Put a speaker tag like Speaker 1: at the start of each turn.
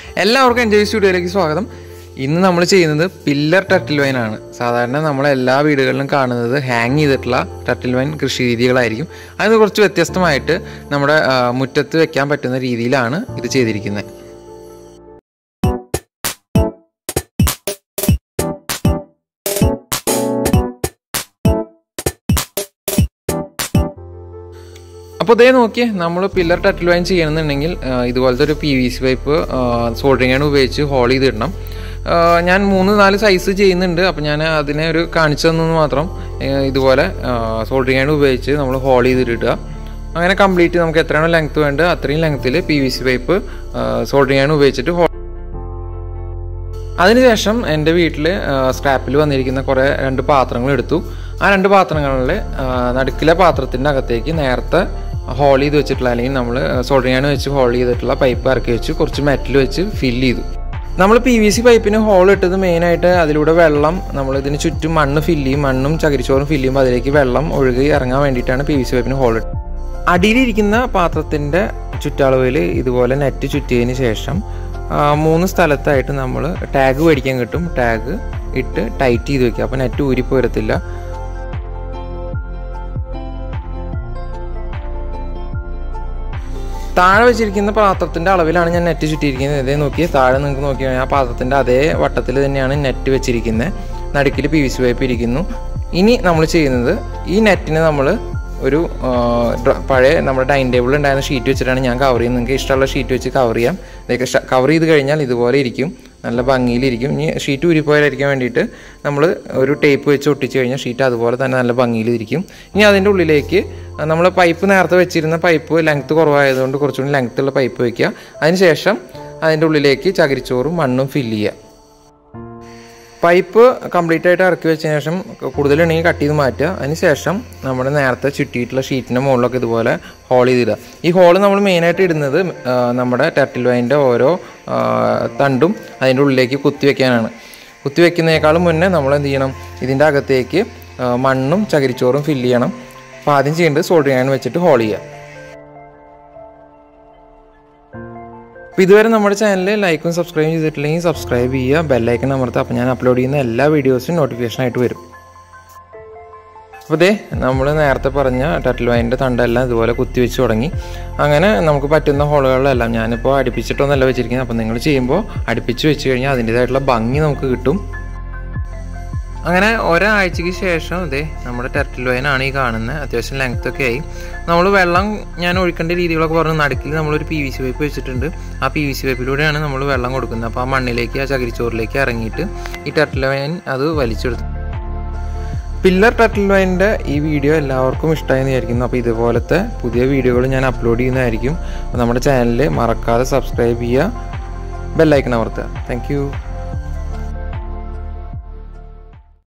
Speaker 1: എല്ലാവർക്കും എൻജോയ് സ്റ്റുഡിയോയിലേക്ക് സ്വാഗതം ഇന്ന് നമ്മൾ ചെയ്യുന്നത് പില്ലർ ടർട്ടിൽ വൈൻ ആണ് സാധാരണ നമ്മൾ എല്ലാ വീടുകളിലും കാണുന്നത് ഹാങ് ചെയ്തിട്ടുള്ള ടർട്ടിൽ വൈൻ കൃഷി രീതികളായിരിക്കും അതിന് കുറച്ച് വ്യത്യസ്തമായിട്ട് നമ്മുടെ ആ, മുറ്റത്ത് വെക്കാൻ പറ്റുന്ന രീതിയിലാണ് ഇത് ചെയ്തിരിക്കുന്നത് അപ്പോൾ ഇതേ നോക്കിയേ നമ്മൾ പില്ലർ ടട്ടിൽ വൈൻ ചെയ്യണമെന്നുണ്ടെങ്കിൽ ആ, ഇതുപോലത്തെ ഒരു P V C pipe soldering ആണ് ഉപയോഗിച്ച് ഹോൾ ചെയ്തിടണം ആ, ഞാൻ മൂന്ന് നാല് സൈസ് ചെയ്യുന്നുണ്ട് അപ്പോൾ ഞാൻ അതിനെ ഒരു കാണിച്ചു തന്നു മാത്രം ആ, ഇതുപോലെ സോൾഡറിംഗ് ആണ് ഉപയോഗിച്ച് നമ്മൾ ഹോൾ ചെയ്തിടുക അങ്ങനെ കംപ്ലീറ്റ് നമുക്ക് എത്രയാണോ ലെങ്ത് വേണ്ടത് അത്രയും ലെങ്ത്തിൽ P V C pipe soldering ആണ് ഉപയോഗിച്ചിട്ട് ഹോൾ അതിനുശേഷം എൻ്റെ വീട്ടിൽ സ്ക്രാപ്പിൽ വന്നിരിക്കുന്ന കുറേ രണ്ട് പാത്രങ്ങൾ എടുത്തു ആ രണ്ട് പാത്രങ്ങളിൽ നടുക്കിലെ പാത്രത്തിൻ്റെ അകത്തേക്ക് നേരത്തെ ഹോൾ ചെയ്ത് വെച്ചിട്ടുള്ള അല്ലെങ്കിൽ നമ്മൾ സോൾഡറിയാണ് വെച്ച് ഹോൾ ചെയ്തിട്ടുള്ള പൈപ്പ് ഇറക്കി വെച്ച് കുറച്ച് മെറ്റൽ വെച്ച് ഫില്ല് ചെയ്തു നമ്മൾ പി വി സി പൈപ്പിന് ഹോൾ ഇട്ടത് മെയിനായിട്ട് അതിലൂടെ വെള്ളം നമ്മൾ ഇതിന് ചുറ്റും മണ്ണ് ഫില്ല് ചെയ്യും മണ്ണും ചകിരിച്ചോറും ഫില്ല് ചെയ്യുമ്പോൾ അതിലേക്ക് വെള്ളം ഒഴുകി ഇറങ്ങാൻ വേണ്ടിയിട്ടാണ് പി വി സി പൈപ്പിന് ഹോൾ ഇട്ടത് അടിയിലിരിക്കുന്ന പാത്രത്തിൻ്റെ ചുറ്റളവിൽ ഇതുപോലെ നെറ്റ് ചുറ്റിയതിന് ശേഷം ആ, മൂന്ന് സ്ഥലത്തായിട്ട് നമ്മൾ ടാഗ് മേടിക്കാൻ കിട്ടും ടാഗ് ഇട്ട് ടൈറ്റ് ചെയ്ത് വെക്കുക അപ്പോൾ നെറ്റ് ഊരിപ്പോരത്തില്ല താഴെ വെച്ചിരിക്കുന്ന പാത്രത്തിൻ്റെ അളവിലാണ് ഞാൻ നെറ്റ് ചുറ്റിയിരിക്കുന്നത് ഇതേ നോക്കി താഴെ നിങ്ങൾക്ക് നോക്കി കഴിഞ്ഞാൽ ആ പാത്രത്തിൻ്റെ അതേ വട്ടത്തിൽ തന്നെയാണ് നെറ്റ് വെച്ചിരിക്കുന്നത് നടുക്കിൽ പി വി സി പൈപ്പ് ഇരിക്കുന്നു ഇനി നമ്മൾ ചെയ്യുന്നത് ഈ നെറ്റിന് നമ്മൾ ഒരു ആ, ഡ്ര- പഴയ നമ്മുടെ ഡൈനിങ് ടേബിളിൽ ഉണ്ടായിരുന്ന ഷീറ്റ് വെച്ചിട്ടാണ് ഞാൻ കവർ ചെയ്യുന്നത് നിങ്ങൾക്ക് ഇഷ്ടമുള്ള ഷീറ്റ് വെച്ച് കവർ ചെയ്യാം ഇതൊക്കെ കവർ ചെയ്ത് കഴിഞ്ഞാൽ ഇതുപോലെ ഇരിക്കും നല്ല ഭംഗിയിലിരിക്കും ഇനി ഷീറ്റ് ഊരിപ്പോയാലിരിക്കാൻ വേണ്ടിയിട്ട് നമ്മൾ ഒരു ടേപ്പ് വെച്ച് ഒട്ടിച്ച് കഴിഞ്ഞാൽ ഷീറ്റ് അതുപോലെ തന്നെ നല്ല ഭംഗിയിലിരിക്കും ഇനി അതിൻ്റെ ഉള്ളിലേക്ക് നമ്മൾ പൈപ്പ് നേരത്തെ വെച്ചിരുന്ന പൈപ്പ് ലെങ്ത്ത് കുറവായതുകൊണ്ട് കുറച്ചുകൂടി ലെങ്ത്ത് ഉള്ള പൈപ്പ് വെക്കുക അതിനുശേഷം അതിൻ്റെ ഉള്ളിലേക്ക് ചകിരിച്ചോറും മണ്ണും ഫില്ല് ചെയ്യുക പൈപ്പ് കംപ്ലീറ്റ് ആയിട്ട് ഇറക്കി വെച്ചതിന് ശേഷം കൂടുതലുണ്ടെങ്കിൽ കട്ട് ചെയ്ത് മാറ്റുക അതിനുശേഷം നമ്മുടെ നേരത്തെ ചുറ്റിയിട്ടുള്ള ഷീറ്റിൻ്റെ മുകളിലൊക്കെ ഇതുപോലെ ഹോൾ ചെയ്തിടുക ഈ ഹോള് നമ്മൾ മെയിനായിട്ട് ഇടുന്നത് ആ, നമ്മുടെ ടെർട്ടിൽ വൈൻ്റെ ഓരോ ആ, തണ്ടും അതിൻ്റെ ഉള്ളിലേക്ക് കുത്തി വെക്കാനാണ് കുത്തി വെക്കുന്നതിനേക്കാളും മുന്നേ നമ്മൾ എന്ത് ചെയ്യണം ഇതിൻ്റെ അകത്തേക്ക് ആ, മണ്ണും ചകിരിച്ചോറും ഫില്ല് ചെയ്യണം അപ്പോൾ ആദ്യം ചെയ്യേണ്ടത് സോൾഡറിംഗ് അയൺ വെച്ചിട്ട് ഹോൾ ചെയ്യുക അപ്പോൾ ഇതുവരെ നമ്മുടെ ചാനൽ ലൈക്കും സബ്സ്ക്രൈബ് ചെയ്തിട്ടില്ലെങ്കിൽ സബ്സ്ക്രൈബ് ചെയ്യുക ബെല്ലൈക്കൺ അമർത്തുക അപ്പോൾ ഞാൻ അപ്ലോഡ് ചെയ്യുന്ന എല്ലാ വീഡിയോസും നോട്ടിഫിക്കേഷൻ ആയിട്ട് വരും അപ്പോൾ ദേ നമ്മൾ നേരത്തെ പറഞ്ഞ ടട്ടിൽ വൈൻ്റെ തണ്ടെല്ലാം ഇതുപോലെ കുത്തി വെച്ച് തുടങ്ങി അങ്ങനെ നമുക്ക് പറ്റുന്ന ഹോളുകളിലെല്ലാം ഞാനിപ്പോൾ അടുപ്പിച്ചിട്ടൊന്നല്ല വെച്ചിരിക്കുന്നത് അപ്പോൾ നിങ്ങൾ ചെയ്യുമ്പോൾ അടുപ്പിച്ച് വെച്ച് കഴിഞ്ഞാൽ അതിൻ്റേതായിട്ടുള്ള ഭംഗി നമുക്ക് കിട്ടും അങ്ങനെ ഒരാഴ്ചയ്ക്ക് ശേഷം ഇതേ നമ്മുടെ ടെർട്ടിൽ വൈനാണ് ഈ കാണുന്നത് അത്യാവശ്യം ലെങ്ത് ഒക്കെ ആയി നമ്മൾ വെള്ളം ഞാൻ ഒഴിക്കേണ്ട രീതികളൊക്കെ പറഞ്ഞു നടുക്കിൽ നമ്മളൊരു പി വി സി പൈപ്പ് വെച്ചിട്ടുണ്ട് ആ പി വി സി പൈപ്പിലൂടെയാണ് നമ്മൾ വെള്ളം കൊടുക്കുന്നത് അപ്പോൾ ആ മണ്ണിലേക്ക് ആ ചകിരിച്ചോറിലേക്ക് ഇറങ്ങിയിട്ട് ഈ ടെർട്ടിൽ വൈൻ അത് വലിച്ചെടുത്തു പില്ലർ ടട്ടിൽ വൈൻ്റെ ഈ വീഡിയോ എല്ലാവർക്കും ഇഷ്ടമായെന്ന് വിചാരിക്കുന്നു അപ്പോൾ ഇതുപോലത്തെ പുതിയ വീഡിയോകൾ ഞാൻ അപ്ലോഡ് ചെയ്യുന്നതായിരിക്കും അപ്പോൾ നമ്മുടെ ചാനൽ മറക്കാതെ സബ്സ്ക്രൈബ് ചെയ്യുക ബെല്ലൈക്കൺ അമർത്തുക താങ്ക്